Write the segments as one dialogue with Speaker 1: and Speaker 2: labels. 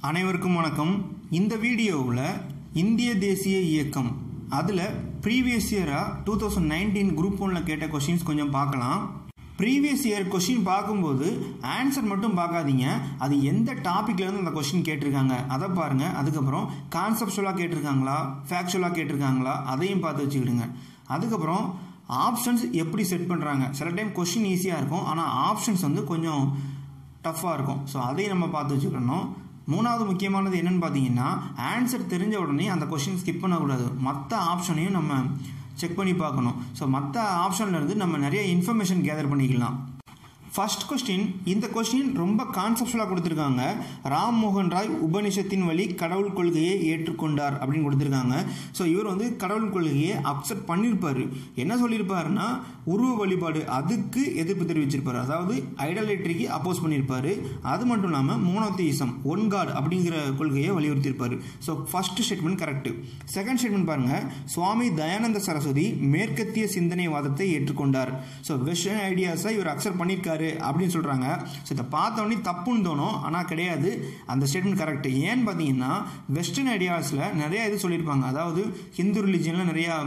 Speaker 1: அனைவருக்கும் வணக்கம் இந்த வீடியோவில் இந்திய தேசிய இயக்கம் அதில் ப்ரீவியஸ் இயராக டூ தௌசண்ட் நைன்டீன் குரூப் ஒன்றில் கேட்ட கொஷின்ஸ் கொஞ்சம் பார்க்கலாம் ப்ரீவியஸ் இயர் கொஷின் பார்க்கும்போது ஆன்சர் மட்டும் பார்க்காதீங்க அது எந்த டாப்பிக்லேருந்து அந்த கொஷின் கேட்டிருக்காங்க அதை பாருங்கள் அதுக்கப்புறம் கான்செப்டுவலாக கேட்டிருக்காங்களா ஃபேக்சுவலாக கேட்டிருக்காங்களா அதையும் பார்த்து வச்சுக்கிடுங்க அதுக்கப்புறம் ஆப்ஷன்ஸ் எப்படி செட் பண்ணுறாங்க சில டைம் கொஷின் ஈஸியாக இருக்கும் ஆனால் ஆப்ஷன்ஸ் வந்து கொஞ்சம் டஃப்பாக இருக்கும் ஸோ அதையும் நம்ம பார்த்து வச்சுக்கணும் மூணாவது முக்கியமானது என்னன்னு பார்த்தீங்கன்னா ஆன்சர் தெரிஞ்ச உடனே அந்த கொஷின் ஸ்கிப் பண்ணக்கூடாது மற்ற ஆப்ஷனையும் நம்ம செக் பண்ணி பார்க்கணும் ஸோ மற்ற ஆப்ஷன்லேருந்து நம்ம நிறைய இன்ஃபர்மேஷன் கேதர் பண்ணிக்கலாம் ஃபர்ஸ்ட் கொஸ்டின் இந்த கொஸ்டின் ரொம்ப கான்செப்டுவலாக கொடுத்துருக்காங்க ராம் மோகன் ராய் உபனிஷத்தின் வழி கடவுள் கொள்கையை ஏற்றுக்கொண்டார் அப்படின்னு கொடுத்துருக்காங்க ஸோ இவர் வந்து கடவுள் கொள்கையை அப்செட் பண்ணியிருப்பார் என்ன சொல்லியிருப்பாருன்னா உருவ வழிபாடு அதுக்கு எதிர்ப்பு தெரிவிச்சிருப்பார் அதாவது ஐடலேட்ரிக்கு அப்போஸ் பண்ணியிருப்பார் அது மட்டும் இல்லாமல் மோனோத்தியிசம் ஒன் காட் அப்படிங்கிற கொள்கையை வலியுறுத்தியிருப்பார் so first statement correct second statement பாருங்க சுவாமி தயானந்த சரஸ்வதி மேற்கத்திய சிந்தனைவாதத்தை ஏற்றுக்கொண்டார் ஸோ வெஸ்டர்ன் ஐடியாஸை இவர் அக்செப்ட் பண்ணியிருக்காரு அப்படின்னு சொல்கிறாங்க ஸோ இதை பார்த்தோன்னே தப்புன்னு தோணும் ஆனால் கிடையாது அந்த ஸ்டேட்மெண்ட் கரெக்ட் ஏன்னு பார்த்தீங்கன்னா வெஸ்டர்ன் ஐடியாஸில் நிறைய இது சொல்லியிருப்பாங்க அதாவது ஹிந்து ரிலிஜியனில் நிறையா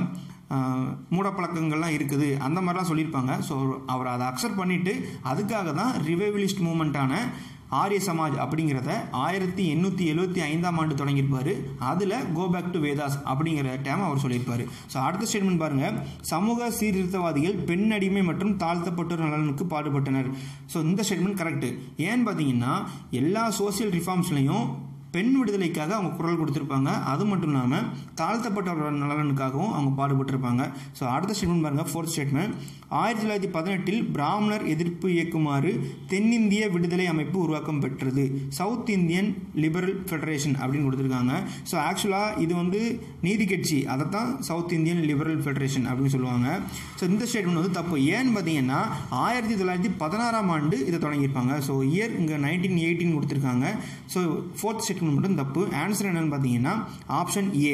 Speaker 1: மூடப்பழக்கங்கள்லாம் இருக்குது அந்த மாதிரிலாம் சொல்லியிருப்பாங்க ஸோ அவர் அதை அக்செப்ட் பண்ணிவிட்டு அதுக்காக தான் ரிவைவலிஸ்ட் மூமெண்ட்டான ஆரிய சமாஜ் அப்படிங்கிறத ஆயிரத்தி எண்ணூற்றி எழுபத்தி ஐந்தாம் ஆண்டு தொடங்கியிருப்பார் அதில் கோ பேக் டு வேதாஸ் அப்படிங்கிற டேம் அவர் சொல்லியிருப்பார் ஸோ அடுத்த ஸ்டேட்மெண்ட் பாருங்கள் சமூக சீர்திருத்தவாதிகள் பெண் அடிமை மற்றும் தாழ்த்தப்பட்டோர் நலனுக்கு பாடுபட்டனர் ஸோ இந்த ஸ்டேட்மெண்ட் கரெக்டு ஏன்னு பார்த்தீங்கன்னா எல்லா சோசியல் ரிஃபார்ம்ஸ்லையும் பெண் விடுதலைக்காக அவங்க குரல் கொடுத்துருப்பாங்க அது மட்டும் இல்லாமல் தாழ்த்தப்பட்ட நலனுக்காகவும் அவங்க பாடுபட்டிருப்பாங்க ஸோ அடுத்த ஸ்டேட்மெண்ட் பாருங்கள் ஃபோர்த் ஸ்டேட்மெண்ட் ஆயிரத்தி தொள்ளாயிரத்தி பதினெட்டில் பிராமணர் எதிர்ப்பு இயக்குமாறு தென்னிந்திய விடுதலை அமைப்பு உருவாக்கம் பெற்றது சவுத் இந்தியன் லிபரல் ஃபெடரேஷன் அப்படின்னு கொடுத்துருக்காங்க ஸோ ஆக்சுவலாக இது வந்து நீதி கட்சி அதை தான் சவுத் இந்தியன் லிபரல் ஃபெடரேஷன் அப்படின்னு சொல்லுவாங்க ஸோ இந்த ஸ்டேட்மெண்ட் வந்து தப்பு ஏன்னு பார்த்தீங்கன்னா ஆயிரத்தி தொள்ளாயிரத்தி பதினாறாம் ஆண்டு இதை தொடங்கியிருப்பாங்க ஸோ இயர் இங்கே நைன்டீன் எயிட்டின் கொடுத்துருக்காங்க ஸோ ஃபோர்த் ஸ்டேட்மெண்ட் மட்டும் தப்பு ஆன்சர் என்னன்னு பார்த்தீங்கன்னா ஆப்ஷன் ஏ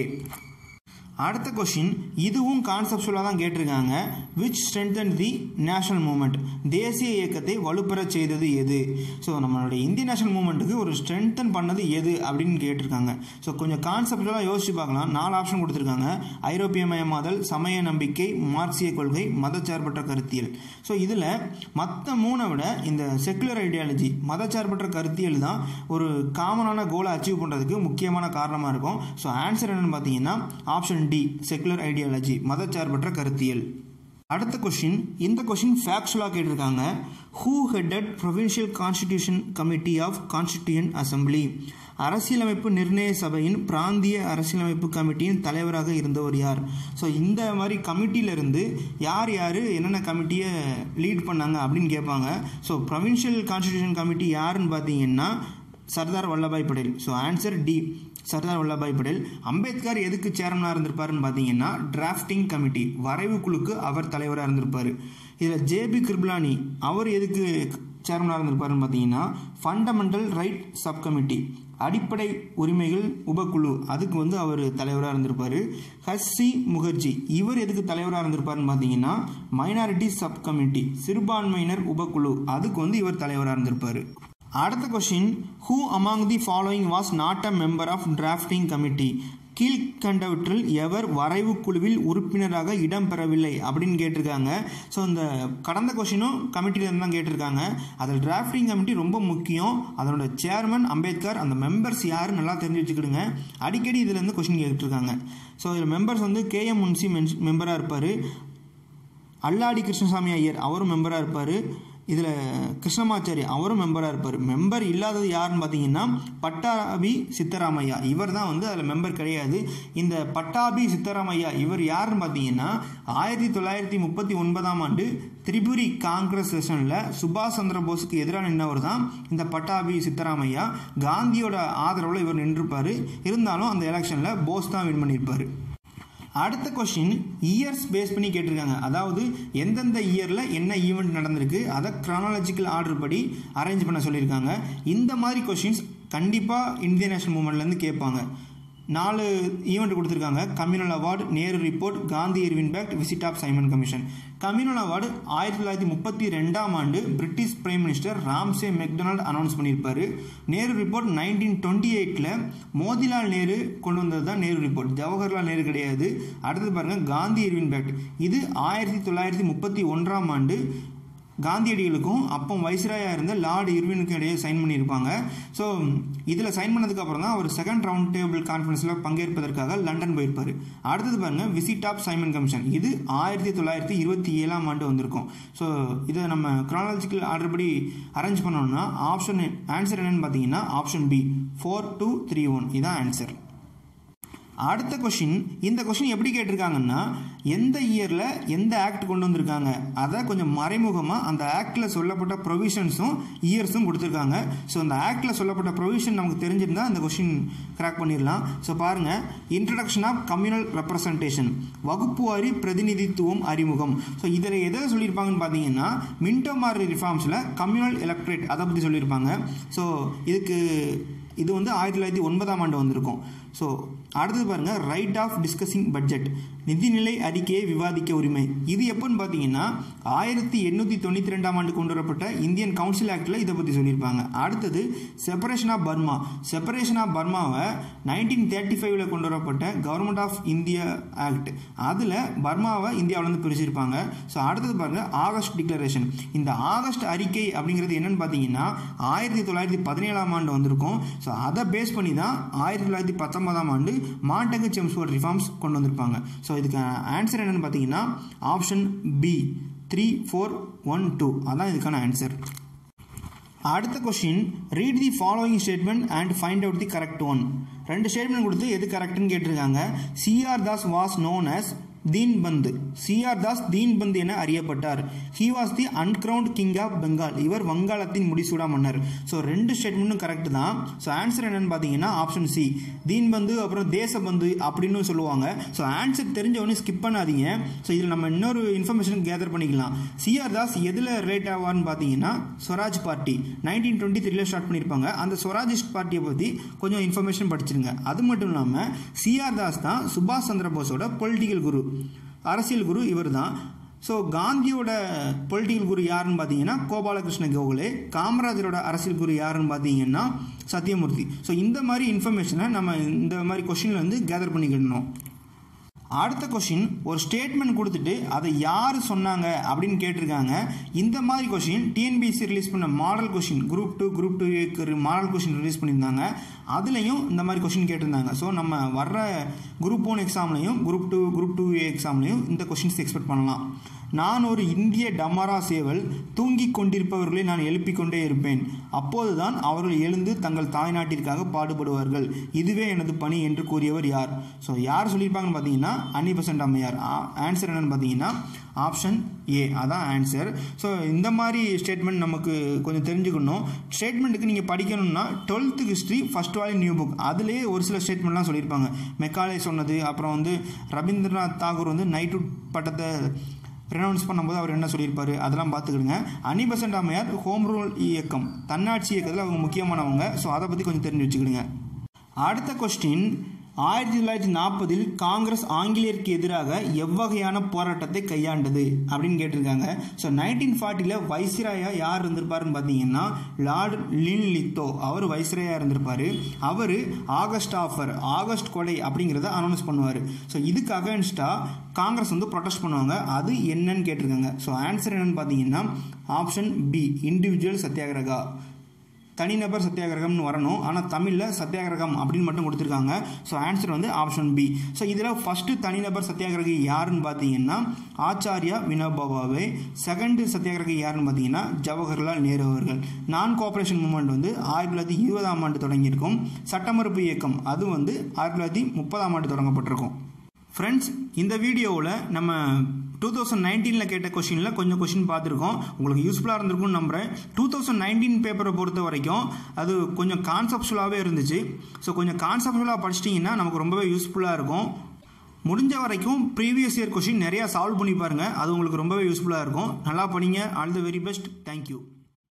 Speaker 1: அடுத்த கொஷின் இதுவும் கான்செப்டுவலாக தான் கேட்டிருக்காங்க which strengthen the national movement தேசிய இயக்கத்தை வலுப்பெற செய்தது எது ஸோ நம்மளுடைய இந்திய நேஷனல் மூமெண்ட்டுக்கு ஒரு ஸ்ட்ரென்தன் பண்ணது எது அப்படின்னு கேட்டிருக்காங்க ஸோ கொஞ்சம் கான்செப்டுவலாக யோசிச்சு பார்க்கலாம் நாலு ஆப்ஷன் கொடுத்துருக்காங்க ஐரோப்பிய மயமாதல் சமய நம்பிக்கை மார்க்சிய கொள்கை மதச்சார்பற்ற கருத்தியல் ஸோ இதில் மற்ற மூணை விட இந்த செக்குலர் ஐடியாலஜி மதச்சார்பற்ற கருத்தியல் தான் ஒரு காமனான கோலை அச்சீவ் பண்ணுறதுக்கு முக்கியமான காரணமாக இருக்கும் ஸோ ஆன்சர் என்னென்னு பார்த்தீங்கன்னா ஆப்ஷன் டி செக்குலர் ஐடியாலஜி மதச்சார்பற்ற கருத்தியல் அடுத்த கொஷின் இந்த கொஷின் ஃபேக்சுவலாக கேட்டிருக்காங்க who headed provincial constitution committee of constituent assembly அரசியலமைப்பு நிர்ணய சபையின் பிராந்திய அரசியலமைப்பு கமிட்டியின் தலைவராக இருந்தவர் யார் ஸோ இந்த மாதிரி கமிட்டியிலேருந்து யார் யார் என்னென்ன கமிட்டியை லீட் பண்ணாங்க அப்படின்னு கேட்பாங்க ஸோ ப்ரொவின்ஷியல் கான்ஸ்டிடியூஷன் கமிட்டி யாருன்னு பார்த்தீங்கன்னா Sardar Vallabhbhai Patel so answer D Sardar Vallabhbhai Patel Ambedkar எதுக்கு சேர்மனாக இருந்திருப்பாருன்னு பார்த்தீங்கன்னா டிராஃப்டிங் கமிட்டி வரைவு குழுக்கு அவர் தலைவராக இருந்திருப்பார் இதில் ஜேபி கிருப்லானி அவர் எதுக்கு சேர்மனாக இருந்திருப்பாருன்னு பார்த்தீங்கன்னா ஃபண்டமெண்டல் ரைட் சப் கமிட்டி அடிப்படை உரிமைகள் உபக்குழு அதுக்கு வந்து அவர் தலைவராக இருந்திருப்பார் ஹஸ்ஸி முகர்ஜி இவர் எதுக்கு தலைவராக இருந்திருப்பாருன்னு பார்த்தீங்கன்னா மைனாரிட்டி சப் கமிட்டி சிறுபான்மையினர் உபக்குழு அதுக்கு வந்து இவர் தலைவராக இருந்திருப்பார் அடுத்த question who among the following was not a member of drafting committee கீழ்கண்டவற்றில் எவர் வரைவு குழுவில் உறுப்பினராக இடம்பெறவில்லை அப்படின்னு கேட்டிருக்காங்க ஸோ இந்த கடந்த கொஷினும் கமிட்டியிலேருந்து தான் கேட்டிருக்காங்க அதில் டிராஃப்டிங் கமிட்டி ரொம்ப முக்கியம் அதனோட சேர்மன் அம்பேத்கர் அந்த மெம்பர்ஸ் யார் நல்லா தெரிஞ்சு வச்சுக்கிடுங்க அடிக்கடி இதுலேருந்து கொஷின் கேட்டுருக்காங்க ஸோ இதில் மெம்பர்ஸ் வந்து கேஎம் முன்சி மெம்பராக இருப்பார் அல்லாடி கிருஷ்ணசாமி ஐயர் அவரும் மெம்பராக இருப்பார் இதில் கிருஷ்ணமாச்சாரி அவரும் மெம்பராக இருப்பார் மெம்பர் இல்லாதது யாருன்னு பார்த்தீங்கன்னா பட்டாபி சித்தராமையா இவர் தான் வந்து அதில் மெம்பர் கிடையாது இந்த பட்டாபி சித்தராமையா இவர் யாருன்னு பார்த்தீங்கன்னா ஆயிரத்தி தொள்ளாயிரத்தி முப்பத்தி ஒன்பதாம் ஆண்டு திரிபுரி காங்கிரஸ் செஷனில் சுபாஷ் சந்திர போஸுக்கு எதிராக நின்றவர் தான் இந்த பட்டாபி சித்தராமையா காந்தியோட ஆதரவில் இவர் நின்றுப்பார் இருந்தாலும் அந்த எலெக்ஷனில் போஸ் தான் வின் பண்ணியிருப்பார் அடுத்த கொஸ்டின் இயர்ஸ் பேஸ் பண்ணி கேட்டிருக்காங்க அதாவது எந்தெந்த இயரில் என்ன ஈவெண்ட் நடந்திருக்கு அதை க்ரானாலஜிக்கல் ஆர்டர் படி அரேஞ்ச் பண்ண சொல்லியிருக்காங்க இந்த மாதிரி கொஷின்ஸ் கண்டிப்பாக இந்தியன் நேஷனல் மூமெண்ட்லேருந்து கேட்பாங்க நாலு ஈவெண்ட் கொடுத்துருக்காங்க communal award Nehru report Gandhi Irwin pact visit of Simon commission communal award ஆயிரத்தி தொள்ளாயிரத்தி முப்பத்தி ரெண்டாம் ஆண்டு British prime minister Ramsay MacDonald announce பண்ணியிருப்பாரு நேரு ரிப்போர்ட் நைன்டீன் டுவெண்ட்டி எயிட்டில் மோதிலால் நேரு கொண்டு வந்தது தான் நேரு ரிப்போர்ட் ஜவஹர்லால் நேரு கிடையாது அடுத்தது பாருங்க காந்தி இர்வின் பேக்ட் இது ஆயிரத்தி தொள்ளாயிரத்தி முப்பத்தி ஒன்றாம் ஆண்டு காந்தியடிகளுக்கும் அப்போ வைஸ்ராயாக இருந்த லார்டு இர்வினுக்கும் இடையே சைன் பண்ணியிருப்பாங்க ஸோ இதில் சைன் பண்ணதுக்கப்புறம் தான் அவர் செகண்ட் ரவுண்ட் டேபிள் கான்ஃபரன்ஸில் பங்கேற்பதற்காக லண்டன் போயிருப்பார் அடுத்தது பாருங்கள் விசிட் ஆஃப் சைமன் கமிஷன் இது ஆயிரத்தி தொள்ளாயிரத்தி இருபத்தி ஏழாம் ஆண்டு வந்திருக்கும் ஸோ இதை நம்ம க்ரானாலஜிக்கல் ஆர்டர் படி அரேஞ்ச் பண்ணோம்னா ஆப்ஷன் ஆன்சர் என்னன்னு பார்த்தீங்கன்னா option B four two three one இதான் ஆன்சர் அடுத்த கொஷின் இந்த கொஷின் எப்படி கேட்டிருக்காங்கன்னா எந்த இயரில் எந்த ஆக்ட் கொண்டு வந்திருக்காங்க அதை கொஞ்சம் மறைமுகமாக அந்த ஆக்டில் சொல்லப்பட்ட ப்ரொவிஷன்ஸும் இயர்ஸும் கொடுத்துருக்காங்க ஸோ அந்த ஆக்டில் சொல்லப்பட்ட ப்ரொவிஷன் நமக்கு தெரிஞ்சிருந்தால் அந்த கொஷின் கிராக் பண்ணிடலாம் ஸோ பாருங்கள் இன்ட்ரடக்ஷன் ஆஃப் கம்யூனல் ரெப்ரசன்டேஷன் வகுப்பு வாரி பிரதிநிதித்துவம் அறிமுகம் ஸோ இதில் எதை சொல்லியிருப்பாங்கன்னு பார்த்தீங்கன்னா மின்டோ மாரி ரிஃபார்ம்ஸில் கம்யூனல் எலக்ட்ரேட் அதை பற்றி சொல்லியிருப்பாங்க ஸோ இதுக்கு இது வந்து ஆயிரத்தி தொள்ளாயிரத்தி ஒன்பதாம் ஆண்டு வந்திருக்கும் ஸோ அடுத்தது பாருங்கள் ரைட் ஆஃப் டிஸ்கஸிங் பட்ஜெட் நிதிநிலை அறிக்கையை விவாதிக்க உரிமை இது எப்போன்னு பார்த்தீங்கன்னா ஆயிரத்தி எண்ணூற்றி தொண்ணூற்றி ரெண்டாம் ஆண்டு கொண்டு வரப்பட்ட இந்தியன் கவுன்சில் ஆக்டில் இதை பற்றி சொல்லியிருப்பாங்க அடுத்தது separation of Burma separation of பர்மாவை நைன்டீன் தேர்ட்டி ஃபைவ்ல கொண்டு வரப்பட்ட கவர்மெண்ட் ஆஃப் இந்தியா ஆக்ட் அதில் பர்மாவை இந்தியாவிலேருந்து பிரிச்சிருப்பாங்க ஸோ அடுத்தது பாருங்கள் ஆகஸ்ட் டிக்ளரேஷன் இந்த ஆகஸ்ட் அறிக்கை அப்படிங்கிறது என்னன்னு பார்த்தீங்கன்னா ஆயிரத்தி தொள்ளாயிரத்தி பதினேழாம் ஆண்டு வந்திருக்கும் ஸோ அதை பேஸ் பண்ணி தான் ஆயிரத்தி தொள்ளாயிரத்தி பத்தொன்பதாம் ஆண்டு மாண்டகு செம்ஸ்வர்ட் ரிஃபார்ம்ஸ் கொண்டு வந்திருப்பாங்க ஸோ இதுக்கு ஆன்சர் என்னன்னு பார்த்தீங்கன்னா option B three four one two அதான் இதுக்கான ஆன்சர் அடுத்த question read the following statement and find out the correct one ரெண்டு ஸ்டேட்மெண்ட் கொடுத்து எது கரெக்ட்னு கேட்டிருக்காங்க CR Das was known as Deenbandhu CR Das Deenbandhu என அறியப்பட்டார் he was the uncrowned king of Bengal இவர் வங்காளத்தின் முடிசூடா மன்னர் ஸோ ரெண்டு ஸ்டேட்மெண்ட்டும் கரெக்ட் தான் ஸோ ஆன்சர் என்னன்னு பார்த்தீங்கன்னா ஆப்ஷன் சி தீன்பந்து அப்புறம் தேசபந்து அப்படின்னு சொல்லுவாங்க ஸோ ஆன்சர் தெரிஞ்சவொடனே ஸ்கிப் பண்ணாதீங்க ஸோ இதில் நம்ம இன்னொரு இன்ஃபர்மேஷன் கேதர் பண்ணிக்கலாம் சிஆர் தாஸ் எதில் ரிலேட் ஆவார்னு பார்த்தீங்கன்னா ஸ்வராஜ் பார்ட்டி நைன்டீன் டுவெண்ட்டி த்ரீல ஸ்டார்ட் பண்ணியிருப்பாங்க அந்த ஸ்வராஜிஸ்ட் பார்ட்டியை பற்றி கொஞ்சம் இன்ஃபர்மேஷன் படிச்சிருங்க அது மட்டும் இல்லாமல் சிஆர் தாஸ் தான் சுபாஷ் சந்திர போஸோட பொலிட்டிக்கல் குரு அரசியல் குரு இவர் தான் ஸோ காந்தியோட பொலிட்டிக்கல் குரு யாருன்னு பார்த்தீங்கன்னா கோபாலகிருஷ்ண கோகலே காமராஜரோட அரசியல் குரு யாருன்னு பார்த்தீங்கன்னா சத்யமூர்த்தி ஸோ இந்த மாதிரி இன்ஃபர்மேஷனை நம்ம இந்த மாதிரி கொஷினில் வந்து கேதர் பண்ணிக்கிடணும் அடுத்த கொஷின் ஒரு ஸ்டேட்மெண்ட் கொடுத்துட்டு அதை யார் சொன்னாங்க அப்படின்னு கேட்டிருக்காங்க இந்த மாதிரி கொஷின் டிஎன்பிஎஸ்சி ரிலீஸ் பண்ண model question group two group two ஏக்கு மாடல் கொஷின் ரிலீஸ் பண்ணியிருந்தாங்க அதுலேயும் இந்த மாதிரி கொஷின் கேட்டிருந்தாங்க ஸோ நம்ம வர்ற குரூப் ஒன் எக்ஸாம்லையும் group two group two A எக்ஸாம்லையும் இந்த கொஷின்ஸ் எக்ஸ்பெக்ட் பண்ணலாம் நான் ஒரு இந்திய டமரா சேவல் தூங்கிக் கொண்டிருப்பவர்களை நான் எழுப்பிக் கொண்டே இருப்பேன் அப்போதுதான் அவர்கள் எழுந்து தங்கள் தாய்நாட்டிற்காக பாடுபடுவார்கள் இதுவே எனது பணி என்று கூறியவர் யார் ஸோ யார் சொல்லியிருப்பாங்கன்னு பார்த்தீங்கன்னா அன்னிபசன்ட் அம்மையார் ஆன்சர் என்னன்னு பார்த்தீங்கன்னா ஆப்ஷன் ஏ அதான் ஆன்சர் ஸோ இந்த மாதிரி ஸ்டேட்மெண்ட் நமக்கு கொஞ்சம் தெரிஞ்சுக்கணும் ஸ்டேட்மெண்ட்டுக்கு நீங்கள் படிக்கணும்னா twelfth history first volume new book அதுலேயே ஒரு சில ஸ்டேட்மெண்ட்லாம் சொல்லியிருப்பாங்க மெக்காலே சொன்னது அப்புறம் வந்து ரவீந்திரநாத் தாகூர் வந்து நைட்வுட் பட்டத்தை ப்ரனவுன்ஸ் பண்ணும்போது அவர் என்ன சொல்லியிருப்பாரு அதெல்லாம் பார்த்துக்கிடுங்க அனிபசன்ட் அம்மையார் ஹோம் ரூல் இயக்கம் தன்னாட்சி இயக்கத்தில் அவங்க முக்கியமானவங்க ஸோ அதை பற்றி கொஞ்சம் தெரிஞ்சு வச்சுக்கிடுங்க அடுத்த கொஸ்டின் ஆயிரத்தி தொள்ளாயிரத்தி நாற்பதில் காங்கிரஸ் ஆங்கிலேயருக்கு எதிராக எவ்வகையான போராட்டத்தை கையாண்டது அப்படின்னு கேட்டிருக்காங்க ஸோ நைன்டீன் ஃபார்ட்டியில் வைஸ்ராயா யார் இருந்திருப்பாருன்னு பார்த்தீங்கன்னா லார்ட் லின் லித்தோ அவர் வைஸ்ராயா இருந்திருப்பார் அவர் ஆகஸ்ட் ஆஃபர் ஆகஸ்ட் கொடை அப்படிங்கிறத அனௌன்ஸ் பண்ணுவார் ஸோ இதுக்கு அகேன்ஸ்டாக காங்கிரஸ் வந்து ப்ரொடெஸ்ட் பண்ணுவாங்க அது என்னன்னு கேட்டிருக்காங்க ஸோ ஆன்சர் என்னன்னு பார்த்தீங்கன்னா ஆப்ஷன் பி இண்டிவிஜுவல் சத்தியாகிரகா தனிநபர் சத்தியாகிரகம்னு வரணும் ஆனால் தமிழில் சத்தியாகிரகம் அப்படின்னு மட்டும் கொடுத்துருக்காங்க ஸோ ஆன்சர் வந்து ஆப்ஷன் பி ஸோ இதில் ஃபஸ்ட்டு தனிநபர் சத்தியாகிரகி யாருன்னு பார்த்தீங்கன்னா ஆச்சாரியா வினோபாபாவே செகண்ட் சத்தியாகிரகி யாருன்னு பார்த்தீங்கன்னா ஜவஹர்லால் நேரு அவர்கள் நான் கோஆப்ரேஷன் மூவ்மெண்ட் வந்து ஆயிரத்தி தொள்ளாயிரத்தி இருபதாம் ஆண்டு தொடங்கியிருக்கும் சட்டமறுப்பு இயக்கம் அது வந்து ஆயிரத்தி தொள்ளாயிரத்தி முப்பதாம் ஆண்டு தொடங்கப்பட்டிருக்கும் ஃப்ரெண்ட்ஸ் இந்த வீடியோவில் நம்ம டூ தௌசண்ட் நைன்டீனில் கேட்ட கொஷினில் கொஞ்சம் கொஷின் பார்த்துருக்கோம் உங்களுக்கு யூஸ்ஃபுல்லாக இருந்திருக்கும்னு நம்புகிறேன் டூ தௌசண்ட் நைன்டீன் பேப்பரை பொறுத்த வரைக்கும் அது கொஞ்சம் கான்செப்டுவலாகவே இருந்துச்சு ஸோ கொஞ்சம் கான்செப்டுவலாக படிச்சிட்டிங்கன்னா நமக்கு ரொம்பவே யூஸ்ஃபுல்லாக இருக்கும் முடிஞ்ச வரைக்கும் ப்ரீவியஸ் இயர் கொஷின் நிறையா சால்வ் பண்ணி பாருங்கள் அது உங்களுக்கு ரொம்பவே யூஸ்ஃபுல்லாக இருக்கும் நல்லா படிங்க all the very best thank you